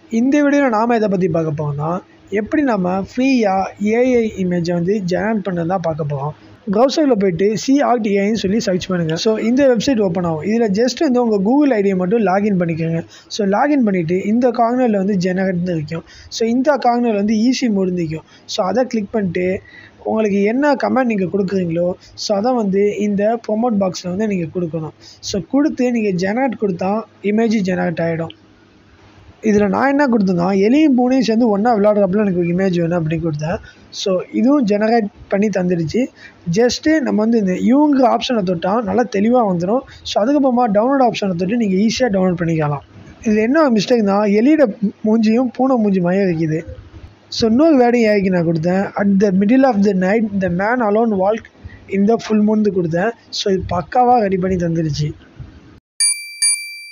இந்த வீடியோவில் நாம் எதை பற்றி பார்க்க போகிறோம்னா எப்படி நம்ம ஃப்ரீயாக ஏஐ இமேஜை வந்து ஜெனரேட் பண்ணது தான் பார்க்க போகிறோம் ப்ரௌசரில் போயிட்டு சிஆர்டிஐன்னு சொல்லி சர்ச் பண்ணுங்கள் ஸோ இந்த வெப்சைட் ஓப்பன் ஆகும் இதில் ஜஸ்ட் வந்து உங்கள் கூகுள் ஐடியை மட்டும் லாகின் பண்ணிக்கோங்க ஸோ லாகின் பண்ணிவிட்டு இந்த கார்னரில் வந்து ஜெனரேட்னு இருக்கும் ஸோ இந்த கார்னர் வந்து ஈஸி முடிந்திக்கும் ஸோ அதை கிளிக் பண்ணிட்டு உங்களுக்கு என்ன கமெண்ட் நீங்கள் கொடுக்குறீங்களோ ஸோ அதை வந்து இந்த ப்ரொமோட் பாக்ஸில் வந்து நீங்கள் கொடுக்கணும் ஸோ கொடுத்து நீங்கள் ஜெனரேட் கொடுத்தா இமேஜ் ஜெனரேட் ஆகிடும் இதில் நான் என்ன கொடுத்தேன்னா எலியும் பூனையும் சேர்ந்து ஒன்றா விளையாடுறப்பல எனக்கு ஒரு இமேஜ் வேணும் அப்படின்னு கொடுத்தேன் ஸோ இதுவும் ஜெனரேட் பண்ணி தந்துடுச்சு ஜஸ்ட்டு நம்ம வந்து இந்த இவங்க ஆப்ஷனை தொட்டால் நல்லா தெளிவாக வந்துடும் ஸோ அதுக்கப்புறமா டவுன்லோட் ஆப்ஷனை தொட்டு நீங்கள் ஈஸியாக டவுன்லோட் பண்ணிக்கலாம் இதில் என்ன மிஸ்டேக்னா எலியோட மூஞ்சியும் பூனை மூஞ்சி மயம் இருக்குது ஸோ இன்னொரு வேர்டையும் ஏஐக்கு நான் கொடுத்தேன் at the middle of the night the man alone walk இந்த ஃபுல் மூந்து கொடுத்தேன் ஸோ இது பக்காவாக ரெடி பண்ணி தந்துடுச்சு